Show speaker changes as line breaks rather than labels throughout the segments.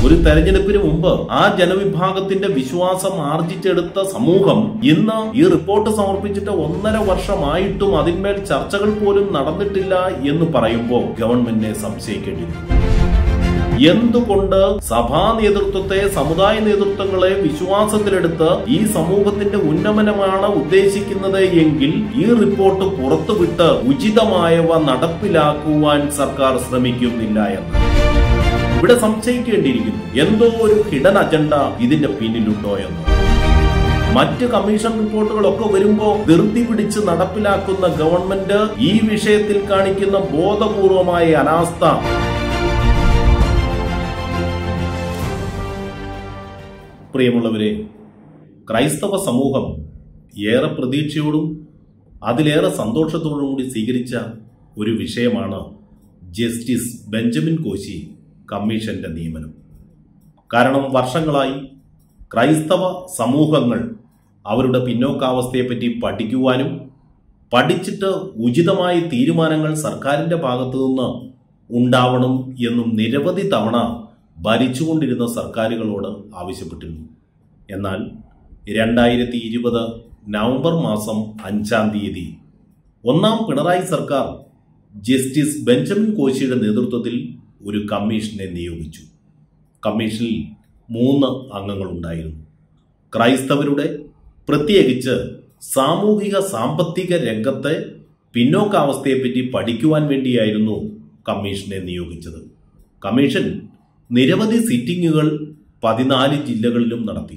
ഒരു തെരഞ്ഞെടുപ്പിന് മുമ്പ് ആ ജനവിഭാഗത്തിന്റെ വിശ്വാസം ആർജിച്ചെടുത്ത സമൂഹം ഇന്ന് ഈ റിപ്പോർട്ട് സമർപ്പിച്ചിട്ട് ഒന്നര വർഷമായിട്ടും അതിന്മേൽ ചർച്ചകൾ പോലും നടന്നിട്ടില്ല എന്ന് പറയുമ്പോൾ ഗവൺമെന്റിനെ സംശയിക്കേണ്ടിയിരിക്കുന്നു എന്തുകൊണ്ട് സഭാ നേതൃത്വത്തെ സമുദായ നേതൃത്വങ്ങളെ വിശ്വാസത്തിലെടുത്ത് ഈ സമൂഹത്തിന്റെ ഉന്നമനമാണ് ഉദ്ദേശിക്കുന്നത് എങ്കിൽ ഈ റിപ്പോർട്ട് പുറത്തുവിട്ട് ഉചിതമായവ നടപ്പിലാക്കുവാൻ സർക്കാർ ശ്രമിക്കുന്നില്ല എന്ന് ഇവിടെ സംശയിക്കേണ്ടിയിരിക്കുന്നു എന്തോ ഒരു ഹിഡൻ അജണ്ട ഇതിന്റെ പിന്നിലുണ്ടോ എന്ന് മറ്റ് കമ്മീഷൻ റിപ്പോർട്ടുകളൊക്കെ വരുമ്പോ ധൃതി പിടിച്ച് നടപ്പിലാക്കുന്ന ഗവൺമെന്റ് ഈ വിഷയത്തിൽ കാണിക്കുന്ന ബോധപൂർവമായ അനാസ്ഥ പ്രിയമുള്ളവരെ ക്രൈസ്തവ സമൂഹം ഏറെ പ്രതീക്ഷയോടും അതിലേറെ സന്തോഷത്തോടും കൂടി സ്വീകരിച്ച ഒരു വിഷയമാണ് ജസ്റ്റിസ് ബെഞ്ചമിൻ കോശി കമ്മീഷന്റെ നിയമനം കാരണം വർഷങ്ങളായി ക്രൈസ്തവ സമൂഹങ്ങൾ അവരുടെ പിന്നോക്കാവസ്ഥയെപ്പറ്റി പഠിക്കുവാനും പഠിച്ചിട്ട് ഉചിതമായ തീരുമാനങ്ങൾ സർക്കാരിന്റെ ഭാഗത്തു നിന്ന് ഉണ്ടാവണം എന്നും നിരവധി തവണ ഭരിച്ചുകൊണ്ടിരുന്ന സർക്കാരുകളോട് ആവശ്യപ്പെട്ടിരുന്നു എന്നാൽ രണ്ടായിരത്തി ഇരുപത് നവംബർ മാസം അഞ്ചാം തീയതി ഒന്നാം പിണറായി സർക്കാർ ജസ്റ്റിസ് ബെഞ്ചമിൻ കോശിയുടെ നേതൃത്വത്തിൽ ഒരു കമ്മീഷനെ നിയോഗിച്ചു കമ്മീഷനിൽ മൂന്ന് അംഗങ്ങളുണ്ടായിരുന്നു ക്രൈസ്തവരുടെ പ്രത്യേകിച്ച് സാമൂഹിക സാമ്പത്തിക രംഗത്തെ പിന്നോക്കാവസ്ഥയെപ്പറ്റി പഠിക്കുവാൻ വേണ്ടിയായിരുന്നു കമ്മീഷനെ നിയോഗിച്ചത് കമ്മീഷൻ നിരവധി സിറ്റിംഗുകൾ പതിനാല് ജില്ലകളിലും നടത്തി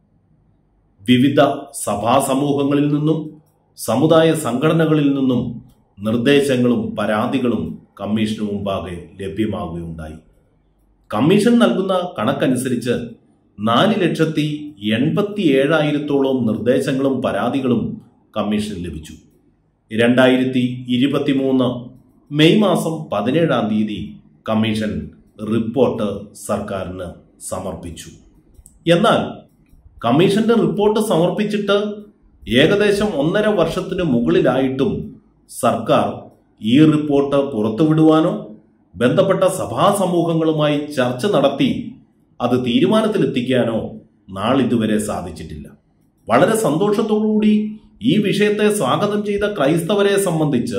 വിവിധ സഭാ സമൂഹങ്ങളിൽ നിന്നും സമുദായ സംഘടനകളിൽ നിന്നും നിർദ്ദേശങ്ങളും പരാതികളും കമ്മീഷന് മുമ്പാകെ ലഭ്യമാവുകയുണ്ടായി കമ്മീഷൻ നൽകുന്ന കണക്കനുസരിച്ച് നാല് ലക്ഷത്തി എൺപത്തി ഏഴായിരത്തോളം നിർദ്ദേശങ്ങളും പരാതികളും കമ്മീഷന് ലഭിച്ചു രണ്ടായിരത്തി ഇരുപത്തിമൂന്ന് മെയ് മാസം പതിനേഴാം തീയതി കമ്മീഷൻ റിപ്പോർട്ട് സർക്കാരിന് സമർപ്പിച്ചു എന്നാൽ കമ്മീഷന്റെ റിപ്പോർട്ട് സമർപ്പിച്ചിട്ട് ഏകദേശം ഒന്നര വർഷത്തിന് മുകളിലായിട്ടും സർക്കാർ ഈ റിപ്പോർട്ട് പുറത്തുവിടുവാനോ ബന്ധപ്പെട്ട സഭാ സമൂഹങ്ങളുമായി ചർച്ച നടത്തി അത് തീരുമാനത്തിലെത്തിക്കാനോ നാളിതുവരെ സാധിച്ചിട്ടില്ല വളരെ സന്തോഷത്തോടുകൂടി ഈ വിഷയത്തെ സ്വാഗതം ചെയ്ത ക്രൈസ്തവരെ സംബന്ധിച്ച്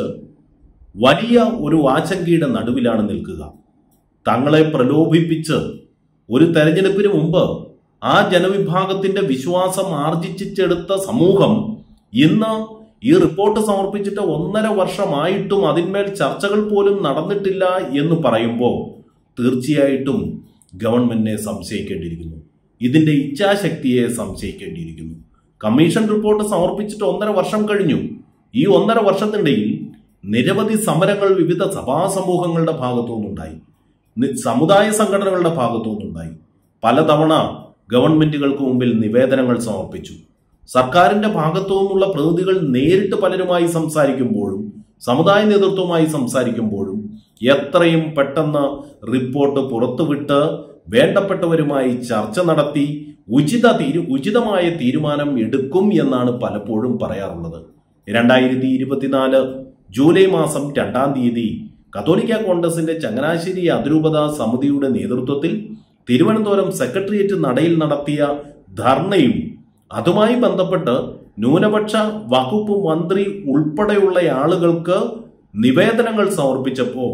വലിയ ഒരു ആശങ്കയുടെ നടുവിലാണ് നിൽക്കുക തങ്ങളെ പ്രലോഭിപ്പിച്ച് ഒരു തെരഞ്ഞെടുപ്പിന് മുമ്പ് ആ ജനവിഭാഗത്തിന്റെ വിശ്വാസം ആർജിച്ചെടുത്ത സമൂഹം ഇന്ന് ഈ റിപ്പോർട്ട് സമർപ്പിച്ചിട്ട് ഒന്നര വർഷമായിട്ടും അതിന്മേൽ ചർച്ചകൾ പോലും നടന്നിട്ടില്ല എന്ന് പറയുമ്പോൾ തീർച്ചയായിട്ടും ഗവൺമെന്റിനെ സംശയിക്കേണ്ടിയിരിക്കുന്നു ഇതിന്റെ ഇച്ഛാശക്തിയെ സംശയിക്കേണ്ടിയിരിക്കുന്നു കമ്മീഷൻ റിപ്പോർട്ട് സമർപ്പിച്ചിട്ട് ഒന്നര വർഷം കഴിഞ്ഞു ഈ ഒന്നര വർഷത്തിനിടയിൽ നിരവധി സമരങ്ങൾ വിവിധ സഭാ സമൂഹങ്ങളുടെ ഭാഗത്തുനിന്നുണ്ടായി നി- സമുദായ സംഘടനകളുടെ ഭാഗത്തുനിന്നുണ്ടായി പലതവണ ഗവൺമെന്റുകൾക്ക് മുമ്പിൽ നിവേദനങ്ങൾ സമർപ്പിച്ചു സർക്കാരിന്റെ ഭാഗത്തു നിന്നുള്ള പ്രതിനിധികൾ നേരിട്ട് പലരുമായി സംസാരിക്കുമ്പോഴും സമുദായ നേതൃത്വവുമായി സംസാരിക്കുമ്പോഴും എത്രയും പെട്ടെന്ന് റിപ്പോർട്ട് പുറത്തുവിട്ട് വേണ്ടപ്പെട്ടവരുമായി ചർച്ച നടത്തി ഉചിത തീരു ഉചിതമായ തീരുമാനം എടുക്കും എന്നാണ് പലപ്പോഴും പറയാറുള്ളത് രണ്ടായിരത്തി ഇരുപത്തിനാല് ജൂലൈ മാസം രണ്ടാം തീയതി കത്തോലിക്ക കോൺഗ്രസിന്റെ ചങ്ങനാശ്ശേരി അതിരൂപത സമിതിയുടെ നേതൃത്വത്തിൽ തിരുവനന്തപുരം സെക്രട്ടേറിയറ്റ് നടയിൽ നടത്തിയ ധർണയും അതുമായി ബന്ധപ്പെട്ട് ന്യൂനപക്ഷ വകുപ്പ് മന്ത്രി ഉൾപ്പെടെയുള്ള ആളുകൾക്ക് നിവേദനങ്ങൾ സമർപ്പിച്ചപ്പോൾ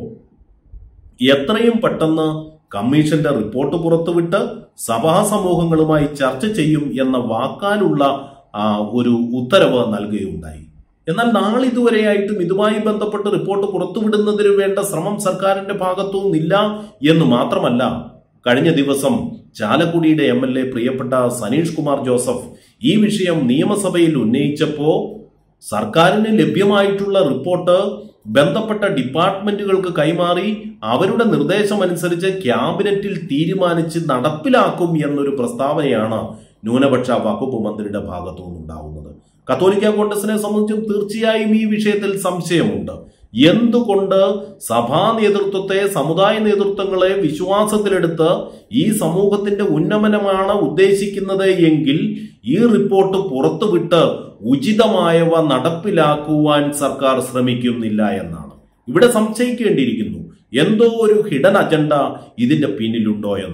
എത്രയും പെട്ടെന്ന് കമ്മീഷന്റെ റിപ്പോർട്ട് പുറത്തുവിട്ട് സഭാ സമൂഹങ്ങളുമായി ചർച്ച ചെയ്യും എന്ന വാക്കാലുള്ള ആ, ഒരു ഉത്തരവ് നൽകുകയുണ്ടായി എന്നാൽ നാളിതുവരെയായിട്ടും ഇതുമായി ബന്ധപ്പെട്ട് റിപ്പോർട്ട് പുറത്തുവിടുന്നതിന് വേണ്ട ശ്രമം സർക്കാരിന്റെ ഭാഗത്തുനിന്നില്ല എന്ന് മാത്രമല്ല കഴിഞ്ഞ ദിവസം ചാലക്കുടിയുടെ എം എൽ എ പ്രിയപ്പെട്ട സനീഷ് കുമാർ ജോസഫ് ഈ വിഷയം നിയമസഭയിൽ ഉന്നയിച്ചപ്പോ സർക്കാരിന് ലഭ്യമായിട്ടുള്ള റിപ്പോർട്ട് ബന്ധപ്പെട്ട ഡിപ്പാർട്ട്മെന്റുകൾക്ക് കൈമാറി അവരുടെ നിർദ്ദേശമനുസരിച്ച് ക്യാബിനറ്റിൽ തീരുമാനിച്ച് നടപ്പിലാക്കും എന്നൊരു പ്രസ്താവനയാണ് ന്യൂനപക്ഷ വകുപ്പ് മന്ത്രിയുടെ ഭാഗത്തു നിന്നുണ്ടാവുന്നത് കത്തോലിക്ക കോൺഗ്രസിനെ സംബന്ധിച്ചും തീർച്ചയായും ഈ വിഷയത്തിൽ സംശയമുണ്ട് എന്തുകൊണ്ട് സഭാ നേതൃത്വത്തെ സമുദായ നേതൃത്വങ്ങളെ വിശ്വാസത്തിലെടുത്ത് ഈ സമൂഹത്തിന്റെ ഉന്നമനമാണ് ഉദ്ദേശിക്കുന്നത് എങ്കിൽ ഈ റിപ്പോർട്ട് പുറത്തുവിട്ട് ഉചിതമായവ നടപ്പിലാക്കുവാൻ സർക്കാർ ശ്രമിക്കുന്നില്ല എന്നാണ് ഇവിടെ സംശയിക്കേണ്ടിയിരിക്കുന്നു എന്തോ ഒരു ഹിഡൻ അജണ്ട ഇതിന്റെ പിന്നിലുണ്ടോ എന്ന്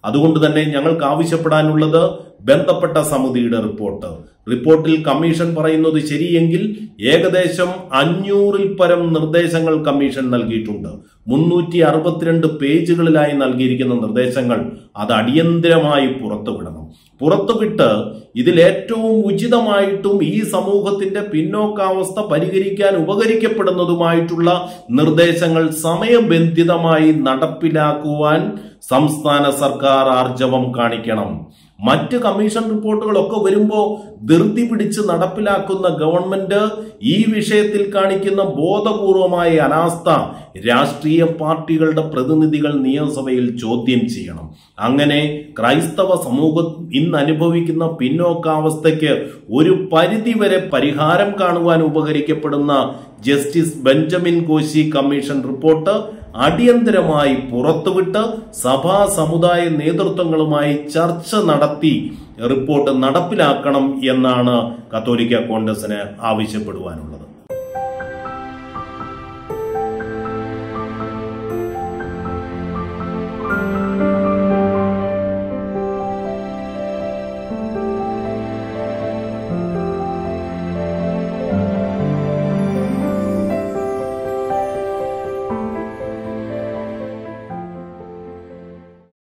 അതുകൊണ്ട് തന്നെ ഞങ്ങൾക്ക് ആവശ്യപ്പെടാനുള്ളത് ബന്ധപ്പെട്ട സമിതിയുടെ റിപ്പോർട്ട് റിപ്പോർട്ടിൽ കമ്മീഷൻ പറയുന്നത് ശരിയെങ്കിൽ ഏകദേശം അഞ്ഞൂറിൽ പരം നിർദ്ദേശങ്ങൾ കമ്മീഷൻ നൽകിയിട്ടുണ്ട് മുന്നൂറ്റി അറുപത്തിരണ്ട് പേജുകളിലായി നൽകിയിരിക്കുന്ന നിർദ്ദേശങ്ങൾ അത് അടിയന്തിരമായി പുറത്തുവിടണം പുറത്തുവിട്ട് ഇതിൽ ഏറ്റവും ഉചിതമായിട്ടും ഈ സമൂഹത്തിന്റെ പിന്നോക്കാവസ്ഥ പരിഹരിക്കാൻ ഉപകരിക്കപ്പെടുന്നതുമായിട്ടുള്ള നിർദ്ദേശങ്ങൾ സമയബന്ധിതമായി നടപ്പിലാക്കുവാൻ സംസ്ഥാന സർക്കാർ ആർജവം കാണിക്കണം മറ്റ് കമ്മീഷൻ റിപ്പോർട്ടുകളൊക്കെ വരുമ്പോൾ ധൃതി പിടിച്ച് നടപ്പിലാക്കുന്ന ഗവൺമെന്റ് ഈ വിഷയത്തിൽ കാണിക്കുന്ന ബോധപൂർവമായ അനാസ്ഥ രാഷ്ട്രീയ പാർട്ടികളുടെ പ്രതിനിധികൾ നിയമസഭയിൽ ചോദ്യം ചെയ്യണം അങ്ങനെ ക്രൈസ്തവ സമൂഹം ഇന്ന് അനുഭവിക്കുന്ന പിന്നോക്കാവസ്ഥയ്ക്ക് ഒരു പരിധിവരെ പരിഹാരം കാണുവാൻ ഉപകരിക്കപ്പെടുന്ന justice Benjamin Koshy commission report അടിയന്തരമായി പുറത്തുവിട്ട് സഭാ സമുദായ നേതൃത്വങ്ങളുമായി ചർച്ച നടത്തി റിപ്പോർട്ട് നടപ്പിലാക്കണം എന്നാണ് കത്തോലിക്ക കോൺഗ്രസിന് ആവശ്യപ്പെടുവാനുള്ളത്